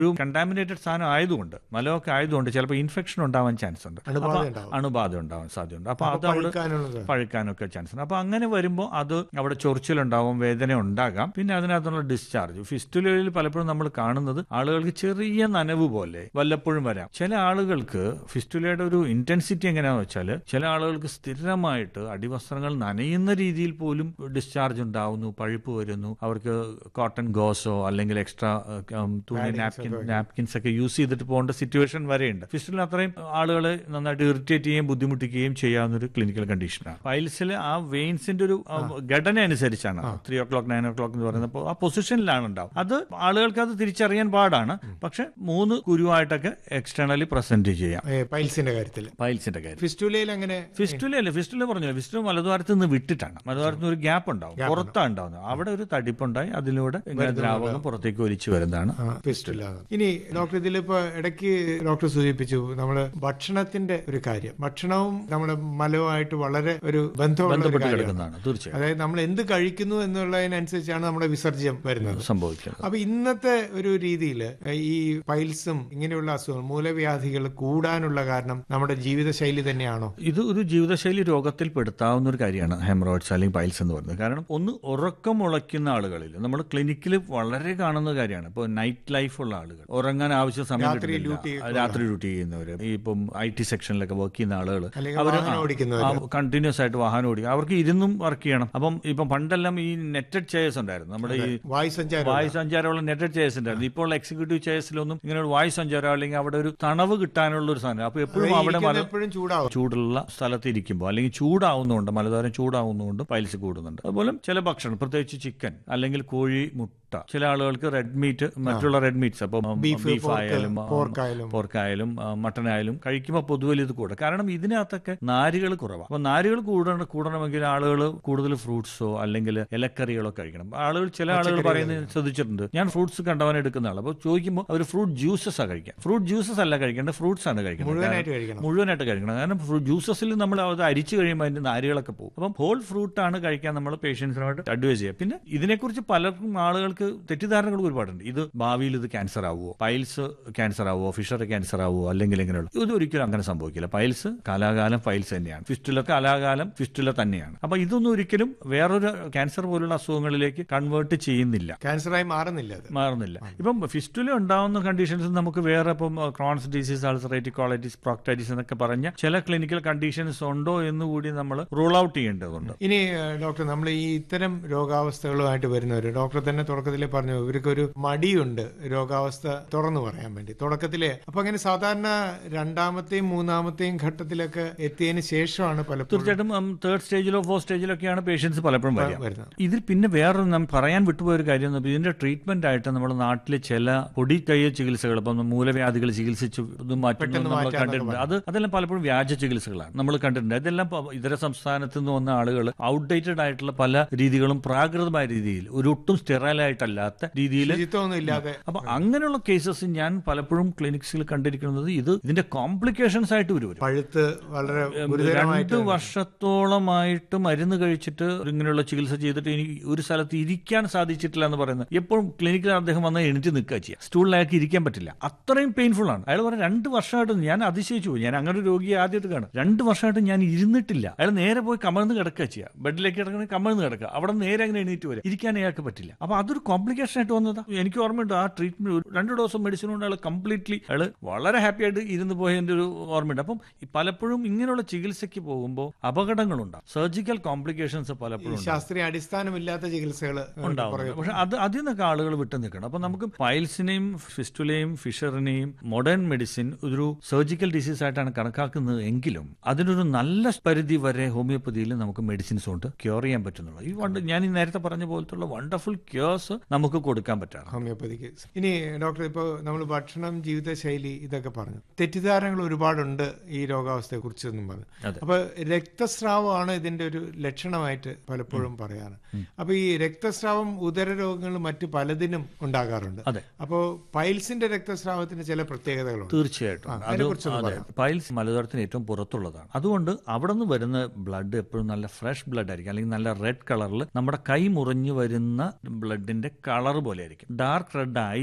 ഒരു കണ്ടാമിനേറ്റഡ് സാധനം ആയതുകൊണ്ട് മലമൊക്കെ ആയതുകൊണ്ട് ചിലപ്പോൾ ഇൻഫെക്ഷൻ ഉണ്ടാവാൻ ചാൻസ് ഉണ്ട് അണുബാധ അപ്പൊ ഉണ്ടാവും. അണുബാധ ഉണ്ടാവാൻ സാധ്യതയുണ്ട് അപ്പൊ അപ്പൊ അത് അവിടെ പഴുക്കാനുള്ളത്. പഴുക്കാനൊക്കെ ചാൻസ് ഉണ്ട് അപ്പൊ അങ്ങനെ വരുമ്പോൾ അത് അവിടെ ചൊറിച്ചിലുണ്ടാവും വേദന ഉണ്ടാകാം പിന്നെ അതിനകത്തുള്ള ഡിസ്ചാർജ് ഫിസ്റ്റുലയിൽ പലപ്പോഴും നമ്മൾ കാണുന്നത് ആളുകൾക്ക് ചെറിയ നനവ് പോലെ വല്ലപ്പോഴും വരാം ചില ആളുകൾക്ക് ഫിസ്റ്റുലയുടെ ഒരു ഇന്റൻസിറ്റി എങ്ങനെയാണെന്ന് വെച്ചാൽ ചില ആളുകൾക്ക് സ്ഥിരമായിട്ട് അടിവസ്ത്രങ്ങൾ നനയുന്ന രീതിയിൽ പോലും ഡിസ്ചാർജ് ഉണ്ടാവുന്നു പഴുപ്പ് വരുന്നു അവർക്ക് കോട്ടൺ ഗോസോ അല്ലെങ്കിൽ എക്സ്ട്രാ തുണി നാപ്കിൻ നാപ്കിൻസ് ഒക്കെ യൂസ് ചെയ്തിട്ട് പോകേണ്ട സിറ്റുവേഷൻ വരെയുണ്ട് ഫിസ്റ്റുലിൽ അത്രയും ആളുകളെ നന്നായിട്ട് ഇറിറ്റേറ്റ് ചെയ്യുകയും ബുദ്ധിമുട്ടിക്കുകയും ചെയ്യാവുന്ന ഒരു ക്ലിനിക്കൽ കണ്ടീഷനാണ് പൈൽസിൽ ആ വെയിൻസിന്റെ ഒരു ആ, ഘടന അനുസരിച്ചാണ് three o'clock nine o'clock എന്ന് പറയുന്നത് അപ്പോൾ ആ പൊസിഷനിലാണ് ഉണ്ടാവും അത് ആളുകൾക്ക് അത് തിരിച്ചറിയാൻ പാടാണ് പക്ഷെ മൂന്ന് കുരുവായിട്ടൊക്കെ എക്സ്റ്റേണലി പ്രസന്റ് ചെയ്യാം ഏ, പൈൽസിന്റെ കാര്യത്തിൽ പൈൽസിന്റെ കാര്യം ഫിസ്റ്റുലയിൽ അങ്ങനെ ഫിസ്റ്റുല അല്ലേ ഫിസ്റ്റുല പറഞ്ഞു ഫിസ്റ്റുല മലദ്വാരത്ത് നിന്ന് വിട്ടിട്ടാണ് മലദ്വാരത്ത് നിന്ന് ഒരു ഗ്യാപ്പ് ഉണ്ടാവും പുറത്താണ് ഉണ്ടാവുന്നത് അവിടെ ഒരു തടിപ്പുണ്ടായി അതിലൂടെ ഇങ്ങനെ ദ്രാവകം പുറത്തേക്ക് ഒലിച്ചു വരുന്നതാണ് ഫിസ്റ്റുല ഇനി ഡോക്ടർ ഇതിലിപ്പോ ഇടയ്ക്ക് ഡോക്ടർ സൂചിപ്പിച്ചു നമ്മള് ഭക്ഷണത്തിന്റെ ഒരു കാര്യം ഭക്ഷണവും നമ്മുടെ മലവുമായിട്ട് വളരെ ഒരു ബന്ധമുള്ള ഒരു ബന്ധപ്പെട്ട് കാര്യമാണ് കിടക്കുന്നതാണ് തീർച്ചയായും അതായത് നമ്മൾ എന്ത് കഴിക്കുന്നു എന്നുള്ളതിനനുസരിച്ചാണ് നമ്മുടെ വിസർജ്യം വരുന്നത് സംഭവിക്കുന്നത് അപ്പൊ ഇന്നത്തെ ഒരു രീതിയിൽ ഈ പൈൽസും ഇങ്ങനെയുള്ള അസുഖങ്ങൾ മൂലവ്യാധികൾ കൂടാനുള്ള കാരണം നമ്മുടെ ജീവിതശൈലി തന്നെയാണോ ഇത് ഒരു ജീവിതശൈലി രോഗത്തിൽ പെടുത്താവുന്ന ഒരു കാര്യമാണ് ഹെമറോയിഡ്സ് അല്ലെങ്കിൽ പൈൽസ് എന്ന് പറയുന്നത് കാരണം ഒന്ന് ഉറക്കം ഉളയ്ക്കുന്ന ആളുകളിൽ നമ്മൾ ക്ലിനിക്കിൽ വളരെ കാണുന്ന കാര്യമാണ് ഇപ്പോൾ നൈറ്റ് ലൈഫ് ഉള്ള ആളുകൾ ഉറങ്ങാൻ ആവശ്യ സമയം രാത്രി കിട്ടുന്നില്ല. ഡ്യൂട്ടി രാത്രി ഡ്യൂട്ടി ചെയ്യുന്നവര് ഈ ഇപ്പം ഐ ടി സെക്ഷനിലൊക്കെ വർക്ക് ചെയ്യുന്ന ആളുകൾ അല്ലെങ്കിൽ വാഹനം ഓടിക്കുന്നവര് കണ്ടിന്യൂസ് ആയിട്ട് വാഹനം ഓടിക്കും അവർക്ക് ഇരുന്നും വർക്ക് ചെയ്യണം അപ്പം ഇപ്പം പണ്ടെല്ലാം ഈ നെറ്റഡ് ചെയർസ് ഉണ്ടായിരുന്നു നമ്മുടെ ഈ വായു സഞ്ചാരം വായു സഞ്ചാരമുള്ള നെറ്റഡ് ചെയർസ് ഉണ്ടായിരുന്നു ഇപ്പോൾ എക്സിക്യൂട്ടീവ് ചെയർസിലൊന്നും ഇങ്ങനെ ഒരു വായു സഞ്ചാരം അല്ലെങ്കിൽ അവിടെ ഒരു തണവ് കിട്ടാനുള്ള ഒരു സാധനം അപ്പൊ എപ്പോഴും അവിടെ മല എപ്പോഴും ചൂടാവും ചൂടുള്ള സ്ഥലത്ത് ഇരിക്കുമ്പോൾ അല്ലെങ്കിൽ ചൂടാവുന്നതുകൊണ്ട് മലദ്വാരം ചൂടാവുന്നതുകൊണ്ട് പൈൽസ് കൂടുന്നുണ്ട് അതുപോലെ ചില ഭക്ഷണം പ്രത്യേകിച്ച് ചിക്കൻ അല്ലെങ്കിൽ കോഴി മുട്ട ചില ആളുകൾക്ക് റെഡ് മീറ്റ് മറ്റുള്ള റെഡ് മീറ്റ്സ് അപ്പോൾ ബീഫ് ബീഫ് ആയാലും പോർക്കായാലും പോർക്കായാലും മട്ടൺ ആയാലും കഴിക്കുമ്പോൾ പൊതുവെ ഇത് കൂടും കാരണം ഇതിനകത്തൊക്കെ നാരുകൾ കുറവാണ് അപ്പൊ നാരുകൾ കൂടണം കൂടണമെങ്കിൽ ആളുകൾ കൂടുതൽ ഫ്രൂട്ട്സോ അല്ലെങ്കിൽ ഇലക്കറികളോ കഴിക്കണം ആളുകൾ ചില ആളുകൾ പറയുന്നത് ശ്രദ്ധിച്ചിട്ടുണ്ട് ഞാൻ ഫ്രൂട്ട്സ് കണ്ടവൻ എടുക്കുന്ന ആൾ അപ്പോൾ ചോദിക്കുമ്പോൾ അവർ ഫ്രൂട്ട് ജ്യൂസസ് ആ കഴിക്കാം ഫ്രൂട്ട് ജ്യൂസസ് അല്ല കഴിക്കേണ്ടത് ഫ്രൂട്ട്സ് ആണ് കഴിക്കുന്നത് മുഴുവനായിട്ട് കഴിക്കണം മുഴുവനായിട്ട് കഴിക്കണം കാരണം ഫ്രൂ- ജ്യൂസസിൽ നമ്മൾ അത് അരിച്ചു കഴിയുമ്പോൾ അതിന്റെ നാരുകളൊക്കെ പോകും അപ്പം ഹോൾ ഫ്രൂട്ട് ആണ് കഴിക്കാൻ നമ്മൾ പേഷ്യൻസിനോട് അഡ്വൈസ് ചെയ്യുക പിന്നെ ഇതിനെക്കുറിച്ച് പലർക്കും ആളുകൾക്ക് തെറ്റിദ്ധാരണകൾ ഒരുപാടുണ്ട് ഇത് ഭാവിയിൽ ഇത് ക്യാൻസർ ആവുമോ പൈൽസ് ക്യാൻസർ ആവുമോ ഫിഷർ ക്യാൻസർ ആവുമോ അല്ലെങ്കിൽ ഇങ്ങനെയുള്ള ഇത് ഒരിക്കലും അങ്ങനെ സംഭവിക്കില്ല പൈൽസ് കാലാകാലം പൈൽസ് തന്നെയാണ് ഫിസ്റ്റുല കാലാകാലം ഫിസ്റ്റുല തന്നെയാണ് അപ്പൊ ഇതൊന്നും ഒരിക്കലും വേറൊരു ക്യാൻസർ പോലുള്ള അസുഖങ്ങളിലേക്ക് കൺവേർട്ട് ചെയ്യുന്നില്ല ക്യാൻസറായി മാറുന്നില്ല അത് മാറുന്നില്ല ഇപ്പം ഫിസ്റ്റുല ഉണ്ടാവുന്ന കണ്ടീഷൻസ് നമുക്ക് വേറെ ഇപ്പം Crohn's disease ulcerative colitis proctitis എന്നൊക്കെ പറഞ്ഞ ചില ക്ലിനിക്കൽ കണ്ടീഷൻസ് ഉണ്ടോ എന്ന് കൂടി നമ്മൾ റൂൾ ഔട്ട് ചെയ്യേണ്ടതുണ്ട് ഇനി ഏഹ്, ഡോക്ടർ നമ്മൾ ഈ ഇത്തരം രോഗാവസ്ഥകളുമായിട്ട് വരുന്നവർ ഡോക്ടർ തന്നെ തുടക്കത്തിലെ പറഞ്ഞു ഇവർക്കൊരു മടിയുണ്ട് രോഗാവസ്ഥ തുറന്നു പറയാൻ വേണ്ടി തുടക്കത്തിലെ അപ്പൊ അങ്ങനെ സാധാരണ രണ്ടാമത്തെയും മൂന്നാമത്തെയും ഘട്ടത്തിലൊക്കെ എത്തിയതിന് ശേഷമാണ് പലപ്പോഴും തീർച്ചയായിട്ടും തേർഡ് സ്റ്റേജിലോ ഫോർത്ത് സ്റ്റേജിലൊക്കെയാണ് പേഷ്യൻസ് പലപ്പോഴും വരിക വരുന്നത് ഇതിൽ പിന്നെ വേറൊരു നാം പറയാൻ വിട്ടുപോയ ഒരു കാര്യം എന്ന് പറഞ്ഞാൽ ഇതിന്റെ ട്രീറ്റ്മെന്റ് ആയിട്ട് നമ്മുടെ നാട്ടിലെ ചില പൊടി കയ്യ ചികിത്സകൾ ഇപ്പം മൂലവ്യാധികൾ ചികിത്സിച്ചു ഇത് മാറ്റുന്നത് നമ്മൾ കണ്ടിട്ടുണ്ട് അത് അതെല്ലാം പലപ്പോഴും വ്യാജ ചികിത്സകളാണ് നമ്മൾ കണ്ടിട്ടുണ്ട് ഇതെല്ലാം പ- ഇതര സംസ്ഥാനത്ത് നിന്ന് വന്ന ആളുകൾ ഔട്ട്ഡേറ്റഡ് ആയിട്ടുള്ള പല രീതികളും പ്രാകൃതമായ രീതിയിൽ ഒരു ഒട്ടും സ്റ്റെറൈൽ ആയിട്ടല്ലാത്ത രീതിയിൽ ശുചിത്വമൊന്നും ഇല്ലാതെ അപ്പൊ അങ്ങനെയുള്ള കേസസ് ഞാൻ പലപ്പോഴും ക്ലിനിക്സിൽ കണ്ടിരിക്കുന്നത് ഇത് ഇതിന്റെ കോംപ്ലിക്കേഷൻസ് ആയിട്ട് വരും പഴുത്ത് വളരെ ഗുരുതരമായിട്ട് രണ്ട് വർഷത്തോളമായിട്ട് മരുന്ന് കഴിച്ചിട്ട് ഇങ്ങനെയുള്ള ചികിത്സ ചെയ്തിട്ട് എനിക്ക് ഒരു സ്ഥലത്ത് ഇരിക്കാൻ സാധിച്ചിട്ടില്ല എന്ന് പറയുന്നത് എപ്പോഴും ക്ലിനിക്കിൽ അദ്ദേഹം വന്ന് എണീറ്റ് നിൽക്കുക ചെയ്യുക സ്റ്റൂളിൽ അയാൾക്ക് ഇരിക്കാൻ പറ്റില്ല അത്രയും പെയിൻഫുൾ ആണ് അയാൾ പറഞ്ഞ രണ്ട് വർഷമായിട്ട് ഞാൻ അതിശയിച്ചു പോയി ഞാൻ അങ്ങനെ ഒരു രോഗിയെ ആദ്യമായിട്ട് കാണും രണ്ട് വർഷമായിട്ട് ഞാൻ ഇരുന്നിട്ടില്ല അയാൾ നേരെ പോയി കമഴ്ന്ന് കിടക്കുക ചെയ്യുക ബെഡിലേക്ക് കിടക്കണമെങ്കിൽ കമഴ്ന്ന് കിടക്കുക അവിടെ നേരെ അങ്ങനെ എണീറ്റ് വരും ഇരിക്കാൻ അയാൾക്ക് പറ്റില്ല അപ്പൊ അതൊരു കോംപ്ലിക്കേഷൻ ആയിട്ട് വന്നതാ എനിക്ക് ഓർമ്മയുണ്ട് ആ ട്രീറ്റ്മെന്റ് രണ്ട് ഡോസ് മെഡിസിൻ കൊണ്ട് അയാൾ കംപ്ലീറ്റ്ലി അയാൾ വളരെ ഹാപ്പി ആയിട്ട് ഇരുന്ന് പോയതിന്റെ ഒരു ഓർമ്മയുണ്ട് അപ്പം ഈ പലപ്പോഴും ഇങ്ങനെയുള്ള ചികിത്സയ്ക്ക് പോകുമ്പോൾ അപകടങ്ങളുണ്ടാവും സർജിക്കൽ കോംപ്ലിക്കേഷൻസ് പലപ്പോഴും ഉണ്ടാവും. ശാസ്ത്രീയ അടിസ്ഥാനമില്ലാത്ത ചികിത്സകൾ ഉണ്ടാവുന്നത് പക്ഷെ അത് അതിൽ നിന്നൊക്കെ ആളുകൾ വിട്ടു നിൽക്കണം അപ്പൊ നമുക്ക് പൈൽസിനെയും ഫിസ്റ്റുലയും ഫിഷറിനെയും മോഡേൺ മെഡിസിൻ ഒരു സർജിക്കൽ ഡിസീസ് ആയിട്ടാണ് കണക്കാക്കുന്നത് എങ്കിലും അതിനൊരു നല്ല പരിധി വരെ ഹോമിയോപ്പതിയിൽ നമുക്ക് മെഡിസിൻസ് കൊണ്ട് ക്യൂർ ചെയ്യാൻ പറ്റുന്നുള്ളൂ ഈ വണ്ട് ഞാൻ ഈ നേരത്തെ പറഞ്ഞ പോലത്തുള്ള വണ്ടർഫുൾ ക്യൂർസ് നമുക്ക് കൊടുക്കാൻ പറ്റാറ് ഹോമിയോപ്പതിക്ക് ഇനി ഡോക്ടർ ഇപ്പോൾ നമ്മൾ ഭക്ഷണം ജീവിതശൈലി ഇതൊക്കെ പറഞ്ഞു തെറ്റിദ്ധാരണകൾ ഒരുപാടുണ്ട് ഈ രോഗാവസ്ഥയെ കുറിച്ചെന്നും പറഞ്ഞു അതെ. അപ്പൊ രക്തസ്രാവമാണ് ഇതിന്റെ ഒരു ലക്ഷണമായിട്ട് പലപ്പോഴും പറയാറ് അപ്പൊ ഈ രക്തസ്രാവം ഉദര രോഗങ്ങൾ മറ്റു പലതിനും ഉണ്ടാകാറുണ്ട് അതെ അപ്പോ പൈൽസിന്റെ രക്തസ്രാവത്തിന് ചില പ്രത്യേകതകളുണ്ട് തീർച്ചയായിട്ടും ആ, അത് അതിനെക്കുറിച്ചൊന്ന് അതെ പൈൽസ് മലദ്വാരത്തിന് ഏറ്റവും പുറത്തുള്ളതാണ് അതുകൊണ്ട് അവിടെ നിന്ന് വരുന്ന ബ്ലഡ് എപ്പോഴും നല്ല ഫ്രഷ് ബ്ലഡ് ആയിരിക്കും അല്ലെങ്കിൽ നല്ല റെഡ് കളറിൽ നമ്മുടെ കൈ മുറിഞ്ഞു വരുന്ന ബ്ലഡിന്റെ കളർ പോലെ ആയിരിക്കും ഡാർക്ക് റെഡ് ആയിരിക്കില്ല എന്ന്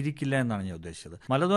എന്നാണ് ഞാൻ ഉദ്ദേശിച്ചത് മലദ്വാര